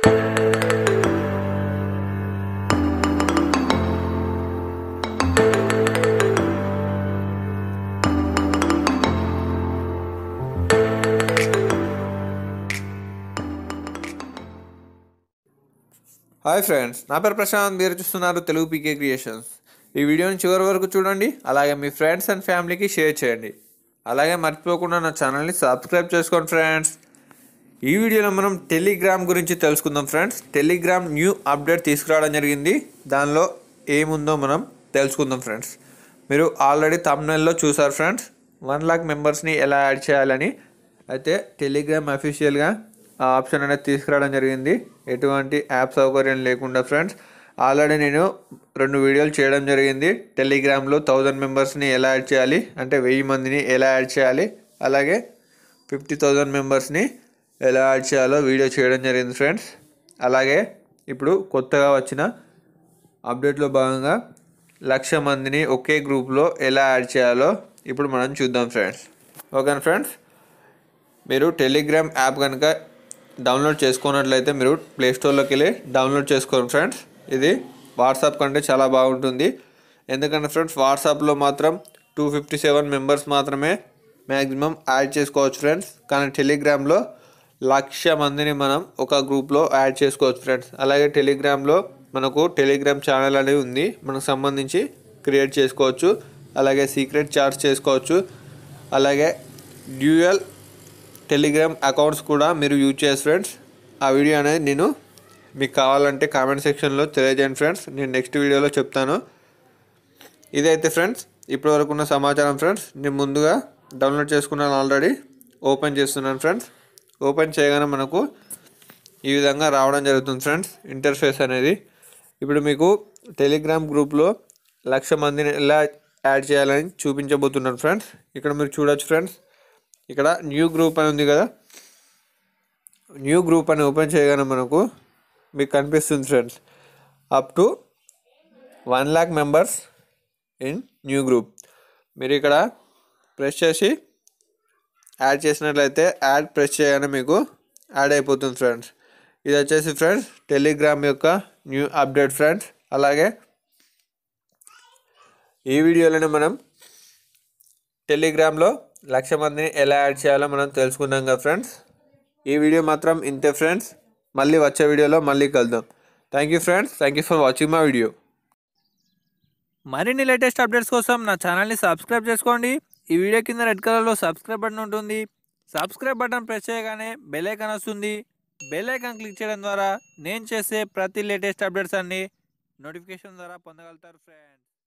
hi friends నా పేరు ప్రశాంత్ మీరు చూస్తున్నారు తెలుగు పీకే క్రియేషన్స్ ఈ వీడియోని చివరి వరకు చూడండి అలాగే మీ ఫ్రెండ్స్ అండ్ ఫ్యామిలీకి షేర్ చేయండి అలాగే మర్చిపోకుండా నా ఛానల్ని సబ్స్క్రైబ్ చేసుకోండి ఫ్రెండ్స్ ఈ వీడియోలో మనం టెలిగ్రామ్ గురించి తెలుసుకుందాం ఫ్రెండ్స్ టెలిగ్రామ్ న్యూ అప్డేట్ తీసుకురావడం జరిగింది దానిలో ఏముందో మనం తెలుసుకుందాం ఫ్రెండ్స్ మీరు ఆల్రెడీ తమిళలో చూసారు ఫ్రెండ్స్ వన్ లాక్ మెంబర్స్ని ఎలా యాడ్ చేయాలని అయితే టెలిగ్రామ్ అఫీషియల్గా ఆ ఆప్షన్ అనేది తీసుకురావడం జరిగింది ఎటువంటి యాప్ సౌకర్యం లేకుండా ఫ్రెండ్స్ ఆల్రెడీ నేను రెండు వీడియోలు చేయడం జరిగింది టెలిగ్రామ్లో థౌజండ్ మెంబర్స్ని ఎలా యాడ్ చేయాలి అంటే వెయ్యి మందిని ఎలా యాడ్ చేయాలి అలాగే ఫిఫ్టీ థౌజండ్ మెంబర్స్ని ఎలా యాడ్ చేయాలో వీడియో చేయడం జరిగింది ఫ్రెండ్స్ అలాగే ఇప్పుడు కొత్తగా వచ్చిన అప్డేట్లో భాగంగా లక్ష మందిని ఒకే గ్రూప్లో ఎలా యాడ్ చేయాలో ఇప్పుడు మనం చూద్దాం ఫ్రెండ్స్ ఓకేనా ఫ్రెండ్స్ మీరు టెలిగ్రామ్ యాప్ కనుక డౌన్లోడ్ చేసుకున్నట్లయితే మీరు ప్లే స్టోర్లోకి వెళ్ళి డౌన్లోడ్ చేసుకోండి ఫ్రెండ్స్ ఇది వాట్సాప్ కంటే చాలా బాగుంటుంది ఎందుకంటే ఫ్రెండ్స్ వాట్సాప్లో మాత్రం టూ ఫిఫ్టీ సెవెన్ మెంబర్స్ మాత్రమే మ్యాక్సిమం యాడ్ చేసుకోవచ్చు ఫ్రెండ్స్ కానీ టెలిగ్రామ్లో లక్ష మందిని మనం ఒక గ్రూప్లో యాడ్ చేసుకోవచ్చు ఫ్రెండ్స్ అలాగే టెలిగ్రామ్లో మనకు టెలిగ్రామ్ ఛానల్ అనేది ఉంది మనకు సంబంధించి క్రియేట్ చేసుకోవచ్చు అలాగే సీక్రెట్ చార్ట్స్ చేసుకోవచ్చు అలాగే డ్యూయల్ టెలిగ్రామ్ అకౌంట్స్ కూడా మీరు యూజ్ చేయొచ్చు ఫ్రెండ్స్ ఆ వీడియో అనేది నేను మీకు కావాలంటే కామెంట్ సెక్షన్లో తెలియజేయండి ఫ్రెండ్స్ నేను నెక్స్ట్ వీడియోలో చెప్తాను ఇదైతే ఫ్రెండ్స్ ఇప్పటి వరకు ఉన్న సమాచారం ఫ్రెండ్స్ నేను ముందుగా డౌన్లోడ్ చేసుకున్నాను ఆల్రెడీ ఓపెన్ చేస్తున్నాను ఫ్రెండ్స్ ఓపెన్ చేయగానే మనకు ఈ విధంగా రావడం జరుగుతుంది ఫ్రెండ్స్ ఇంటర్ఫేస్ అనేది ఇప్పుడు మీకు టెలిగ్రామ్ గ్రూప్లో లక్ష మందిని ఎలా యాడ్ చేయాలని చూపించబోతున్నాను ఫ్రెండ్స్ ఇక్కడ మీరు చూడొచ్చు ఫ్రెండ్స్ ఇక్కడ న్యూ గ్రూప్ అని ఉంది కదా న్యూ గ్రూప్ అని ఓపెన్ చేయగానే మనకు మీకు కనిపిస్తుంది friends up to one lakh members in new group మీరు ఇక్కడ ప్రెస్ చేసి యాడ్ చేసినట్లయితే యాడ్ ప్రెస్ చేయగానే మీకు యాడ్ అయిపోతుంది ఫ్రెండ్స్ ఇది వచ్చేసి ఫ్రెండ్స్ టెలిగ్రామ్ యొక్క న్యూ అప్డేట్ ఫ్రెండ్స్ అలాగే ఈ వీడియోలోనే మనం టెలిగ్రామ్లో లక్ష మందిని ఎలా యాడ్ చేయాలో మనం తెలుసుకున్నాం కదా ఫ్రెండ్స్ ఈ వీడియో మాత్రం ఇంతే ఫ్రెండ్స్ మళ్ళీ వచ్చే వీడియోలో మళ్ళీ కలుద్దాం thank you friends thank you for watching my video మరిన్ని లేటెస్ట్ అప్డేట్స్ కోసం నా ఛానల్ని సబ్స్క్రైబ్ చేసుకోండి ఈ వీడియో కింద రెడ్ కలర్లో సబ్స్క్రైబ్ బటన్ ఉంటుంది సబ్స్క్రైబ్ బటన్ ప్రెస్ చేయగానే బెల్ ఐకాన్ వస్తుంది బెల్ ఐకాన్ క్లిక్ చేయడం ద్వారా నేను చేసే ప్రతి లేటెస్ట్ అప్డేట్స్ అన్ని నోటిఫికేషన్ ద్వారా పొందగలుగుతారు ఫ్రెండ్స్